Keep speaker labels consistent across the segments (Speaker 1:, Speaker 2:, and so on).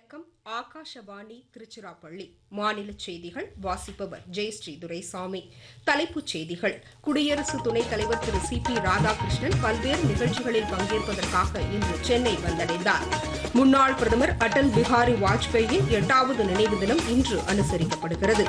Speaker 1: வணக்கம் ஆகாஷவாணி திருச்சிராப்பள்ளி மாநில செய்திகள் வாசிப்பவர் ஜெயஸ்ரீ துரைசாமி தலைப்புச் செய்திகள் குடியரசு துணைத் தலைவர் திரு சி பி ராதாகிருஷ்ணன் பல்வேறு நிகழ்ச்சிகளில் பங்கேற்பதற்காக இன்று சென்னை வந்தடைந்தார் முன்னாள் பிரதமர் அடல் பிஹாரி வாஜ்பேயின் எட்டாவது நினைவு தினம் இன்று அனுசரிக்கப்படுகிறது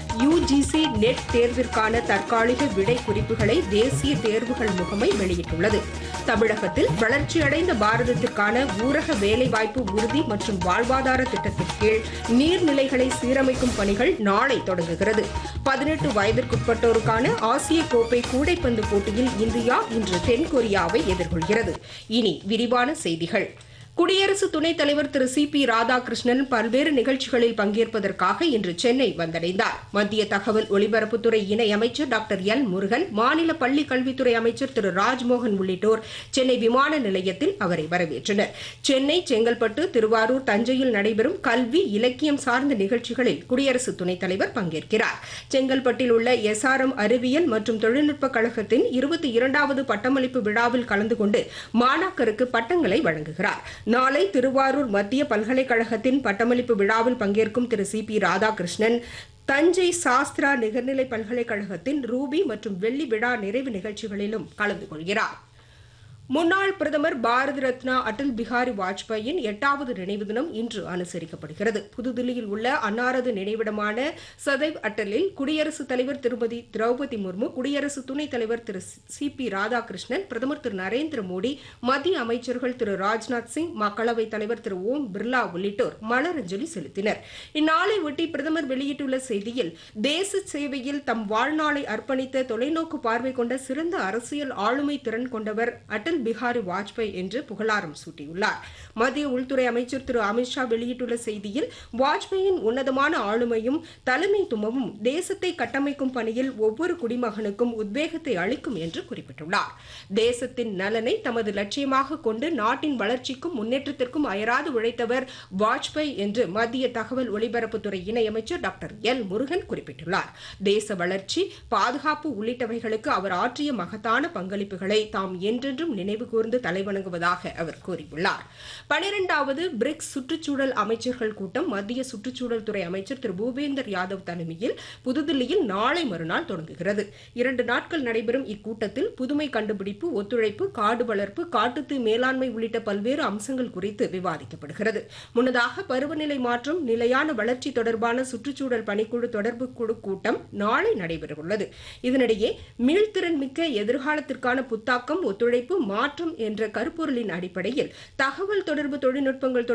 Speaker 1: யுஜிசி நெட் தேர்விற்கான தற்காலிக விடை குறிப்புகளை தேசிய தேர்வுகள் முகமை வெளியிட்டுள்ளது தமிழகத்தில் வளர்ச்சியடைந்த பாரதத்திற்கான ஊரக வேலைவாய்ப்பு உறுதி மற்றும் வாழ்வாதார திட்டத்தின் கீழ் நீர்நிலைகளை சீரமைக்கும் பணிகள் நாளை தொடங்குகிறது பதினெட்டு வயதிற்குட்பட்டோருக்கான ஆசிய கோப்பை கூடைப்பந்து போட்டியில் இந்தியா இன்று தென்கொரியாவை எதிர்கொள்கிறது இனி விரிவான செய்திகள் குடியரசு துணைத் தலைவர் திரு சி பி ராதாகிருஷ்ணன் பல்வேறு நிகழ்ச்சிகளில் பங்கேற்பதற்காக இன்று சென்னை வந்தடைந்தார் மத்திய தகவல் ஒலிபரப்புத்துறை இணை அமைச்சர் டாக்டர் எல் முருகன் மாநில பள்ளிக் கல்வித்துறை அமைச்சர் திரு ராஜ்மோகன் உள்ளிட்டோர் சென்னை விமான நிலையத்தில் அவரை வரவேற்றனர் சென்னை செங்கல்பட்டு திருவாரூர் தஞ்சையில் நடைபெறும் கல்வி இலக்கியம் சார்ந்த நிகழ்ச்சிகளில் குடியரசு துணைத் தலைவர் பங்கேற்கிறார் செங்கல்பட்டில் உள்ள எஸ்ஆர்எம் அறிவியல் மற்றும் தொழில்நுட்பக் கழகத்தின் இருபத்தி இரண்டாவது பட்டமளிப்பு விழாவில் கலந்து கொண்டு மாணாக்கருக்கு பட்டங்களை வழங்குகிறார் நாளை திருவாரூர் மத்திய பல்கலைக்கழகத்தின் பட்டமளிப்பு விழாவில் பங்கேற்கும் திரு சி பி ராதாகிருஷ்ணன் தஞ்சை சாஸ்திரா நிகர்நிலை பல்கலைக்கழகத்தின் ரூபி மற்றும் வெள்ளி விழா நிறைவு நிகழ்ச்சிகளிலும் கலந்து கொள்கிறார் முன்னாள் பிரதமர் பாரத ரத்னா அடல் பிஹாரி வாஜ்பாயின் எட்டாவது நினைவு தினம் இன்று அனுசரிக்கப்படுகிறது புதுதில்லியில் உள்ள அன்னாரது நினைவிடமான சதைவ் அட்டலில் குடியரசுத் தலைவர் திருமதி திரௌபதி முர்மு குடியரசு துணைத் தலைவர் திரு சி பி ராதாகிருஷ்ணன் பிரதமர் திரு நரேந்திர மோடி மத்திய அமைச்சர்கள் திரு ராஜ்நாத் சிங் மக்களவைத் தலைவர் திரு ஓம் பிர்லா உள்ளிட்டோர் மலரஞ்சலி செலுத்தினர் இந்நாளை ஒட்டி பிரதமர் வெளியிட்டுள்ள செய்தியில் தேச சேவையில் தம் வாழ்நாளை அர்ப்பணித்த தொலைநோக்கு பார்வை கொண்ட சிறந்த அரசியல் ஆளுமை திறன் கொண்டவர் அடல் பிஹாரி வாஜ்பாய் என்று புகழாரம் சூட்டியுள்ளார் மத்திய உள்துறை அமைச்சர் திரு அமித்ஷா வெளியிட்டுள்ள செய்தியில் வாஜ்பாயின் உன்னதமான ஆளுமையும் தலைமைத்துவமும் தேசத்தை கட்டமைக்கும் பணியில் ஒவ்வொரு குடிமகனுக்கும் உத்வேகத்தை அளிக்கும் என்று குறிப்பிட்டுள்ளார் தேசத்தின் நலனை தமது லட்சியமாக கொண்டு நாட்டின் வளர்ச்சிக்கும் முன்னேற்றத்திற்கும் அயராது உழைத்தவர் வாஜ்பாய் என்று மத்திய தகவல் ஒலிபரப்புத்துறை இணையமைச்சர் டாக்டர் எல் முருகன் குறிப்பிட்டுள்ளார் தேச வளர்ச்சி பாதுகாப்பு உள்ளிட்டவைகளுக்கு அவர் ஆற்றிய மகத்தான பங்களிப்புகளை தாம் என்றென்றும் நினைவு கூர்ந்து தலைவணங்குவதாக அவர் கூறியுள்ளார் பனிரெண்டாவது பிரிக்ஸ் சுற்றுச்சூழல் அமைச்சர்கள் கூட்டம் மத்திய சுற்றுச்சூழல் துறை அமைச்சர் திரு பூபேந்தர் யாதவ் தலைமையில் புதுதில்லியில் நாளை மறுநாள் தொடங்குகிறது இரண்டு நாட்கள் நடைபெறும் இக்கூட்டத்தில் புதுமை கண்டுபிடிப்பு ஒத்துழைப்பு காடு வளர்ப்பு காட்டுத்தீ மேலாண்மை உள்ளிட்ட பல்வேறு அம்சங்கள் குறித்து விவாதிக்கப்படுகிறது முன்னதாக பருவநிலை மாற்றம் நிலையான வளர்ச்சி தொடர்பான சுற்றுச்சூழல் பணிக்குழு தொடர்பு குழு கூட்டம் நாளை நடைபெறவுள்ளது இதனிடையே மீள்திறன் மிக்க எதிர்காலத்திற்கான புத்தாக்கம் ஒத்துழைப்பு மாற்றம் என்ற கருப்பொருளின் அடிப்படையில் தகவல் தொடர்பு தொழில்நுட்பங்கள்